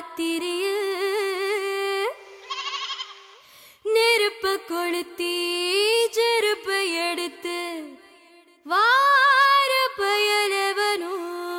ராத்திரியில் நெருப்பு கொளுத்தி செருப்பு எடுத்து வார பயலவனோ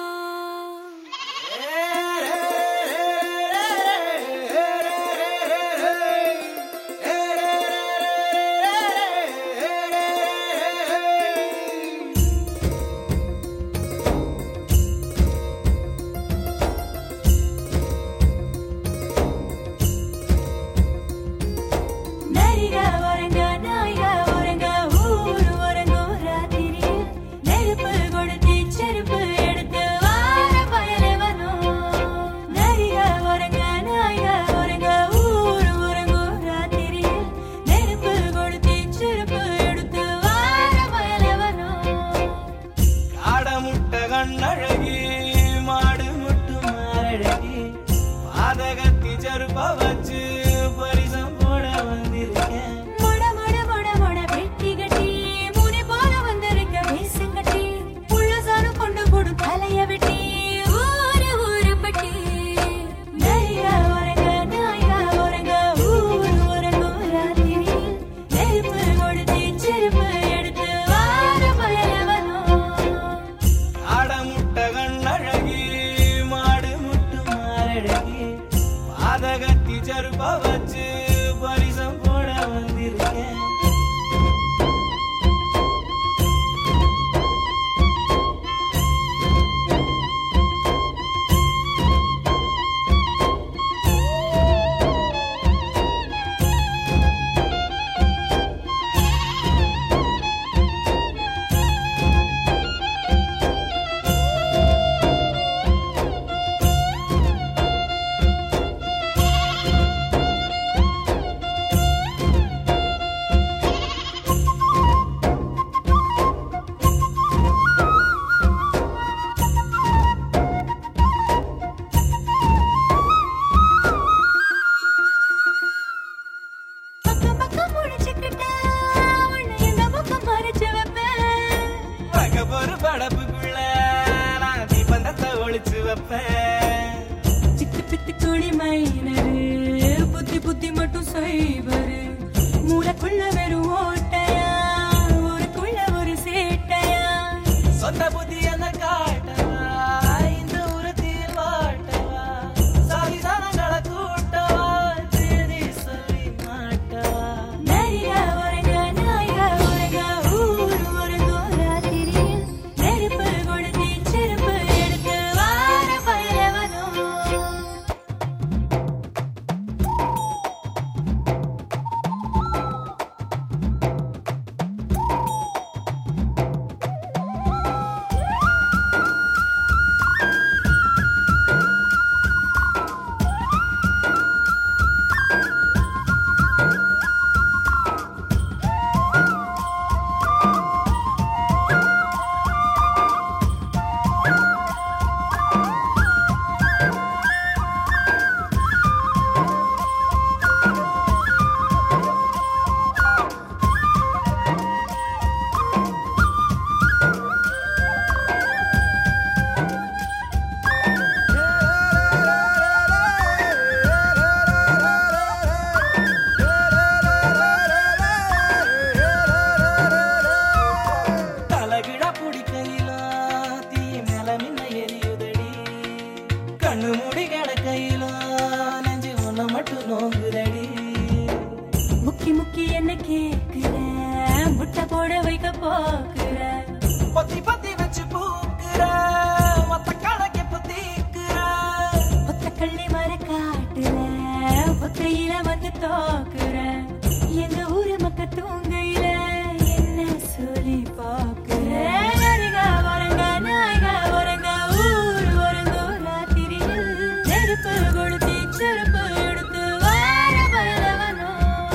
நரிக ஒரங்க நாய்க ஒரங்க ஊரு ஒரங்கோ ராத்திரியில் நெருப்பு கொளுத்தி செருப்பு எடுத்து வார பயலவனோ நரிக ஒரங்க நாய்க ஒரங்க ஊரு ஒரங்கோ ராத்திரியில் நெருப்பு கொளுத்தி செருப்பு எடுத்து வார பயலவனோ காடமுட்ட கண்ணழகி மாடு முட்டு மாரழகி பாதகத்தி செருப்ப வச்சு பரிசம் போட வந்திருக்கேன் மொட மொட மொட மொட வெட்டி கட்டி முனி போல வந்திருக்க வேசங்கட்டி புள்ள சாரு கொண்டு போடு தலைய வெட்டி ஊரு ஊரு பட்டி நரியா ஒரங்க நாயா ஒரங்க ஊரு ஒரங்க ராத்திரியில் நெருப்பு கொடுத்து செருப்பு எடுத்து வார பயலவனோ காடமுட்ட கண்ணழகி மாடு முட்டு மாரழகி பாதகத்தி செருப்ப வச்சு பரிசம் போட வந்திருக்கேன் பக்கம் பக்கம் முடிச்சுக்கிட்டா உன்னை இந்த பக்கம் மறைச்சு வைப்பேன் பகப்பொரு படப்புக்குள்ள நான் தீபந்தத்தை ஒளிச்சு வைப்பேன் சித்து பித்து குடி மைனரு புத்தி புத்தி மட்டும் செய்வரு மூளைக்குள்ள வெறும் ஓட்டையா ஊருக்குள்ள ஒரு சேட்டையா சொந்த புத்தி என்ன காட்டவா இந்த உரத்தில் வாட்டவா சாதி சாதங்களை கூட்டவா தேதி சொல்லி மாட்டவா நரியா ஒரங்க நாயா ஒரங்க ஊரு ஒரங்கோ ராத்திரியில் நெருப்பு கொடுத்து செருப்பு எடுத்து வார பயலவனோ தலகிழா பிடிக்கையில தீ மேல மின்ன எரியுதடி கண்ணு மூடி கிடக்கையில நெஞ்சு ஒண்ணு மட்டும் நோங்குதடி முக்கி முக்கி என்ன கேக்குற முட்டை போட வைக்க போக்குற பத்தி பத்தி வச்சு பூக்குற மொத்த கணக்கு பத்திக்குற ஒத்த கள்ளி மர காட்டுற ஒத்தையில வந்து தோக்குற எங்க ஊரு மக்க தூங்கையில என்ன சொல்லி பாக்குற நரிகா வரங்க நாயகா வரங்க ஊரு வரங்க ராத்திரியில் நெருப்பு கொடுத்து செருப்பு எடுத்து வார பயலவனோ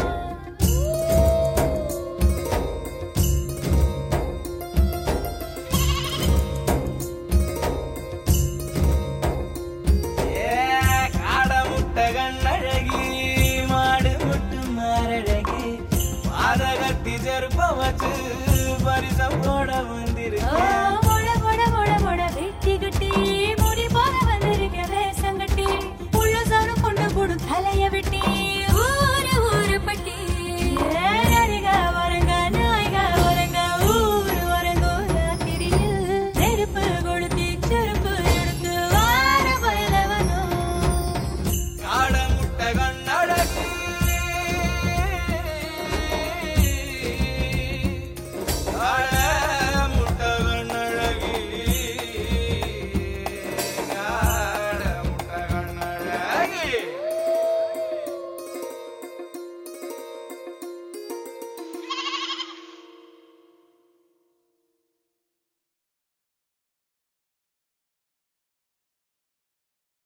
ஏ காட முட்டை கண்ணழகி மாடு முட்டு மாரழகி பாதகத்தி செருப்ப வச்சு பரிசம் போட வந்து